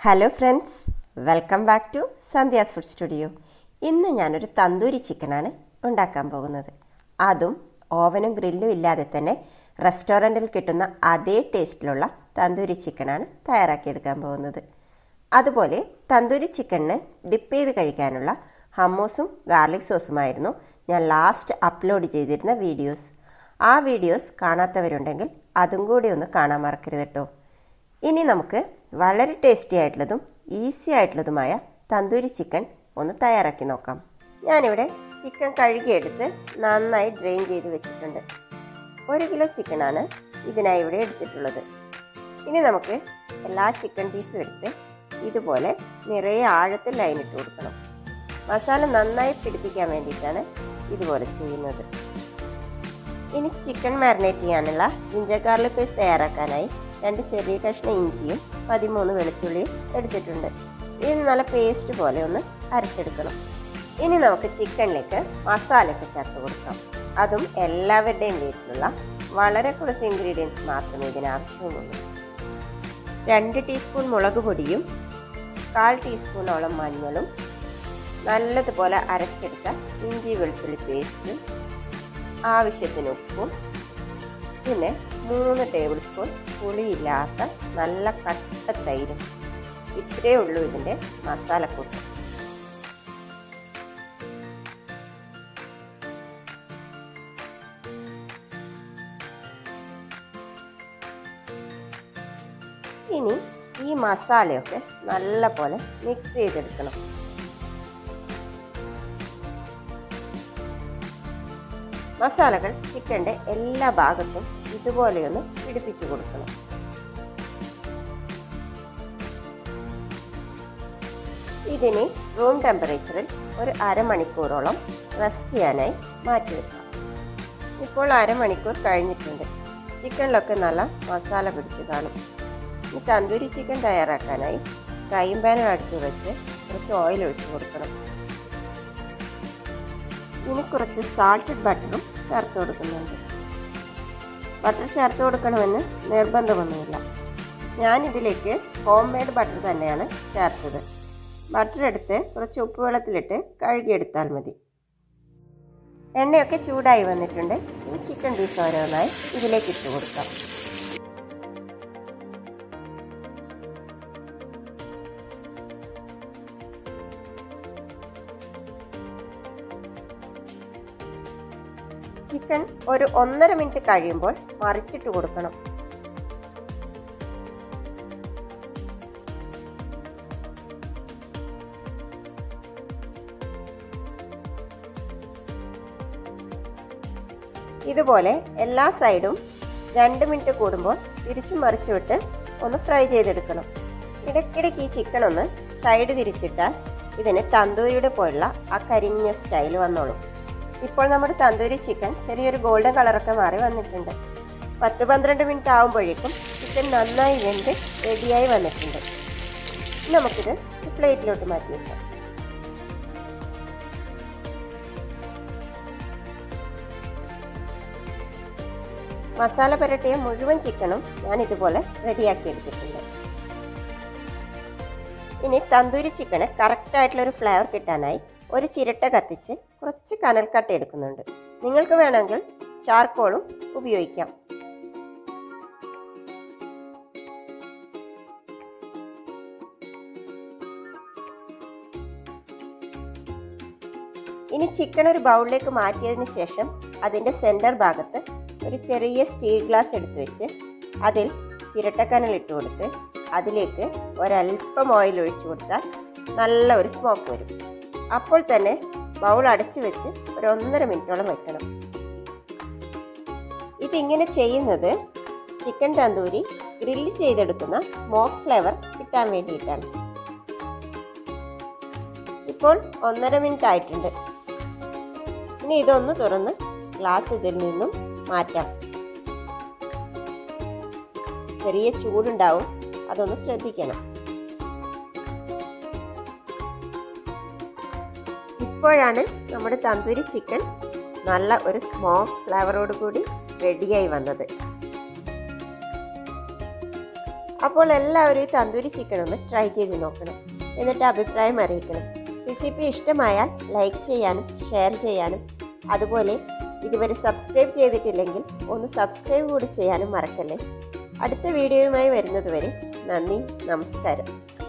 hello friends welcome back to Sandhya's food studio ഇന്ന് ഞാനൊരു തന്തൂരി ചിക്കനാണ് ഉണ്ടാക്കാൻ പോകുന്നത് അതും ഓവനും ഗ്രില്ലും ഇല്ലാതെ തന്നെ റെസ്റ്റോറൻറ്റിൽ കിട്ടുന്ന അതേ ടേസ്റ്റിലുള്ള തന്തൂരി ചിക്കനാണ് തയ്യാറാക്കിയെടുക്കാൻ പോകുന്നത് അതുപോലെ തന്തൂരി ചിക്കനിന് ഡിപ്പ് ചെയ്ത് കഴിക്കാനുള്ള ഹമ്മൂസും ഗാർലിക് സോസുമായിരുന്നു ഞാൻ ലാസ്റ്റ് അപ്ലോഡ് ചെയ്തിരുന്ന വീഡിയോസ് ആ വീഡിയോസ് കാണാത്തവരുണ്ടെങ്കിൽ അതും കൂടി ഒന്ന് കാണാൻ മറക്കരുത് കേട്ടോ ഇനി നമുക്ക് വളരെ ടേസ്റ്റി ആയിട്ടുള്ളതും ഈസി ആയിട്ടുള്ളതുമായ തന്തൂരി ചിക്കൻ ഒന്ന് തയ്യാറാക്കി നോക്കാം ഞാനിവിടെ ചിക്കൻ കഴുകിയെടുത്ത് നന്നായി ഡ്രെയിൻ ചെയ്ത് വെച്ചിട്ടുണ്ട് ഒരു കിലോ ചിക്കനാണ് ഇതിനായി ഇവിടെ എടുത്തിട്ടുള്ളത് ഇനി നമുക്ക് എല്ലാ ചിക്കൻ പീസും എടുത്ത് ഇതുപോലെ നിറയെ ആഴത്തിൽ ലൈനിട്ട് കൊടുക്കണം മസാല നന്നായി പിടിപ്പിക്കാൻ വേണ്ടിയിട്ടാണ് ഇതുപോലെ ചെയ്യുന്നത് ഇനി ചിക്കൻ മാരിനേറ്റ് ചെയ്യാനുള്ള ജിഞ്ചർ ഗാർലിക് പേസ്റ്റ് തയ്യാറാക്കാനായി രണ്ട് ചെറിയ കഷ്ണം ഇഞ്ചിയും പതിമൂന്ന് വെളുത്തുള്ളിയും എടുത്തിട്ടുണ്ട് ഇത് നല്ല പേസ്റ്റ് പോലെ ഒന്ന് അരച്ചെടുക്കണം ഇനി നമുക്ക് ചിക്കനിലേക്ക് മസാലയൊക്കെ ചേർത്ത് കൊടുക്കാം അതും എല്ലാവരുടെയും വീട്ടിലുള്ള വളരെ കുറച്ച് ഇൻഗ്രീഡിയൻസ് മാത്രമേ ഇതിനാവശ്യമുള്ളൂ രണ്ട് ടീസ്പൂൺ മുളക് പൊടിയും കാൽ ടീസ്പൂണോളം മഞ്ഞളും നല്ലതുപോലെ അരച്ചെടുത്ത ഇഞ്ചി വെളുത്തുള്ളി പേസ്റ്റും ആവശ്യത്തിന് ഉപ്പും പിന്നെ മൂന്ന് ടേബിൾ സ്പൂൺ പുളിയില്ലാത്ത നല്ല കട്ട തൈരും ഇത്രയേ ഉള്ളൂ ഇതിൻ്റെ മസാലക്കൂട്ട് ഇനി ഈ മസാലയൊക്കെ നല്ല പോലെ മിക്സ് ചെയ്തെടുക്കണം മസാലകൾ ചിക്കൻ്റെ എല്ലാ ഭാഗത്തും ഇതുപോലെയൊന്ന് പിടിപ്പിച്ചു കൊടുക്കണം ഇതിനെ റൂം ടെമ്പറേച്ചറിൽ ഒരു അരമണിക്കൂറോളം റെസ്റ്റ് ചെയ്യാനായി മാറ്റി വെക്കാം ഇപ്പോൾ അരമണിക്കൂർ കഴിഞ്ഞിട്ടുണ്ട് ചിക്കനിലൊക്കെ നല്ല മസാല പിടിച്ച് കാണും ഈ തന്തൂരി ചിക്കൻ തയ്യാറാക്കാനായി ഫ്രൈയും പാനും അടുത്ത് വെച്ച് കുറച്ച് ഓയിൽ ഒഴിച്ച് കൊടുക്കണം ഇനി കുറച്ച് സാൾട്ടഡ് ബട്ടറും ചേർത്ത് കൊടുക്കുന്നുണ്ട് ബട്ടർ ചേർത്ത് കൊടുക്കണമെന്ന് നിർബന്ധമൊന്നുമില്ല ഞാനിതിലേക്ക് ഹോം മെയ്ഡ് ബട്ടർ തന്നെയാണ് ചേർത്തത് ബട്ടർ എടുത്ത് കുറച്ച് ഉപ്പ് വെള്ളത്തിലിട്ട് കഴുകിയെടുത്താൽ മതി എണ്ണയൊക്കെ ചൂടായി വന്നിട്ടുണ്ട് ഇനി ചിക്കൻ പീസ് ഓരോന്നായി ഇതിലേക്ക് ഇട്ട് കൊടുക്കാം ചിക്കൻ ഒരു ഒന്നര മിനിറ്റ് കഴിയുമ്പോൾ മറിച്ചിട്ട് കൊടുക്കണം ഇതുപോലെ എല്ലാ സൈഡും രണ്ട് മിനിറ്റ് കൂടുമ്പോൾ തിരിച്ചു മറിച്ചു വിട്ട് ഒന്ന് ഫ്രൈ ചെയ്തെടുക്കണം ഇടയ്ക്കിടയ്ക്ക് ഈ ചിക്കൻ ഒന്ന് സൈഡ് തിരിച്ചിട്ടാൽ ഇതിന് തന്തൂരിയുടെ പോലുള്ള ആ കരിഞ്ഞ സ്റ്റൈൽ വന്നോളും ഇപ്പോൾ നമ്മുടെ തന്തൂരി ചിക്കൻ ചെറിയൊരു ഗോൾഡൻ കളറൊക്കെ മാറി വന്നിട്ടുണ്ട് പത്ത് പന്ത്രണ്ട് മിനിറ്റ് ആകുമ്പോഴേക്കും ചിക്കൻ നന്നായി വെന്ത് റെഡിയായി വന്നിട്ടുണ്ട് നമുക്കിത് പ്ലേറ്റിലോട്ട് മാറ്റി വെക്കാം മസാല പുരട്ടിയ മുഴുവൻ ചിക്കനും ഞാൻ ഇതുപോലെ റെഡിയാക്കി എടുത്തിട്ടുണ്ട് ഇനി തന്തൂരി ചിക്കന് കറക്റ്റായിട്ടുള്ള ഒരു ഫ്ലേവർ കിട്ടാനായി ഒരു ചിരട്ട കത്തിച്ച് കുറച്ച് കനൽക്കട്ട എടുക്കുന്നുണ്ട് നിങ്ങൾക്ക് വേണമെങ്കിൽ ചാർക്കോളും ഉപയോഗിക്കാം ഇനി ചിക്കൻ ഒരു ബൗളിലേക്ക് മാറ്റിയതിന് ശേഷം അതിൻ്റെ സെൻറ്റർ ഭാഗത്ത് ഒരു ചെറിയ സ്റ്റീൽ ഗ്ലാസ് എടുത്ത് വെച്ച് അതിൽ ചിരട്ടക്കനൽ ഇട്ട് കൊടുത്ത് അതിലേക്ക് ഒരല്പം ഓയിൽ ഒഴിച്ചു കൊടുത്താൽ നല്ല ഒരു സ്മോക്ക് വരും അപ്പോൾ തന്നെ ബൗൾ അടച്ചു വെച്ച് ഒരു ഒന്നര മിനിറ്റോളം വെക്കണം ഇതിങ്ങനെ ചെയ്യുന്നത് ചിക്കൻ തന്തൂരി ഗ്രില്ല് ചെയ്തെടുക്കുന്ന സ്മോക്ക് ഫ്ലേവർ കിട്ടാൻ വേണ്ടിയിട്ടാണ് ഇപ്പോൾ ഒന്നര മിനിറ്റ് ആയിട്ടുണ്ട് ഇനി ഇതൊന്ന് തുറന്ന് ഗ്ലാസ് ഇതിൽ നിന്നും മാറ്റാം ചെറിയ ചൂടുണ്ടാവും അതൊന്ന് ശ്രദ്ധിക്കണം ഇപ്പോഴാണ് നമ്മുടെ തന്തൂരി ചിക്കൻ നല്ല ഒരു സ്മോക്ക് ഫ്ലേവറോട് കൂടി റെഡിയായി വന്നത് അപ്പോൾ എല്ലാവരും ഈ തന്തൂരി ചിക്കൻ ഒന്ന് ട്രൈ ചെയ്ത് നോക്കണം എന്നിട്ട് അഭിപ്രായം അറിയിക്കണം റെസിപ്പി ഇഷ്ടമായാൽ ലൈക്ക് ചെയ്യാനും ഷെയർ ചെയ്യാനും അതുപോലെ ഇതുവരെ സബ്സ്ക്രൈബ് ചെയ്തിട്ടില്ലെങ്കിൽ ഒന്ന് സബ്സ്ക്രൈബ് കൂടി ചെയ്യാനും മറക്കല്ലേ അടുത്ത വീഡിയോയുമായി വരുന്നതുവരെ നന്ദി നമസ്കാരം